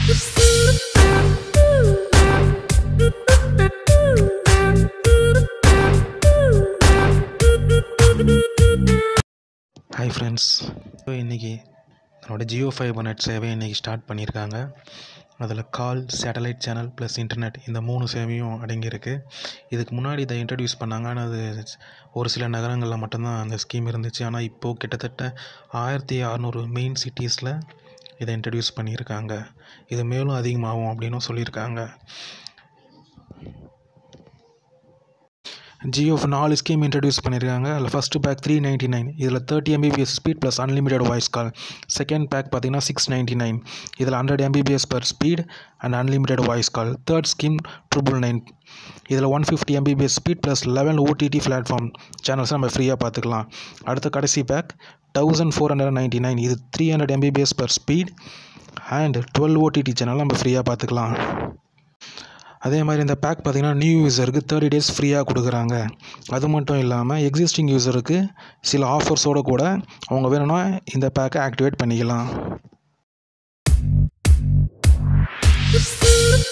hi friends இன்றைக்கி என்னோட Jio fibre net சேவையை இன்றைக்கி ஸ்டார்ட் பண்ணியிருக்காங்க அதில் call satellite channel plus internet இந்த மூணு சேவையும் அடங்கியிருக்கு இதுக்கு முன்னாடி இதை இன்ட்ரடியூஸ் பண்ணாங்க ஆனால் அது ஒரு சில நகரங்களில் மட்டும்தான் அந்த ஸ்கீம் இருந்துச்சு ஆனால் இப்போது கிட்டத்தட்ட ஆயிரத்தி அறநூறு மெயின் சிட்டிஸில் இதை இன்ட்ரடியூஸ் பண்ணியிருக்காங்க இது மேலும் அதிகமாகும் அப்படின்னும் சொல்லியிருக்காங்க ஜியோ நாலு ஸ்கீம் இன்ட்ரடியூஸ் பண்ணியிருக்காங்க அதில் first pack three ninety nine இதில் thirty Mbps speed plus unlimited voice call second pack பார்த்தீங்கன்னா சிக்ஸ் நைன்ட்டி நைன் இதில் hundred Mbps per speed and unlimited voice call third scheme triple nine இதில் one fifty Mbps speed plus eleven OTT platform சேனல்ஸை நம்ம ஃப்ரீயாக பார்த்துக்கலாம் அடுத்த கடைசி pack thousand four hundred ninety nine இது three hundred Mbps per speed and twelve OTT channel நம்ம ஃப்ரீயாக பார்த்துக்கலாம் அதே மாதிரி இந்த பேக் பார்த்திங்கன்னா நியூ யூஸருக்கு தேர்ட்டி டேஸ் ஃப்ரீயாக கொடுக்குறாங்க அது மட்டும் இல்லாமல் எக்ஸிஸ்டிங் யூஸருக்கு சில ஆஃபர்ஸோடு கூட அவங்க வேணும்னா இந்த பேக்கை ஆக்டிவேட் பண்ணிக்கலாம்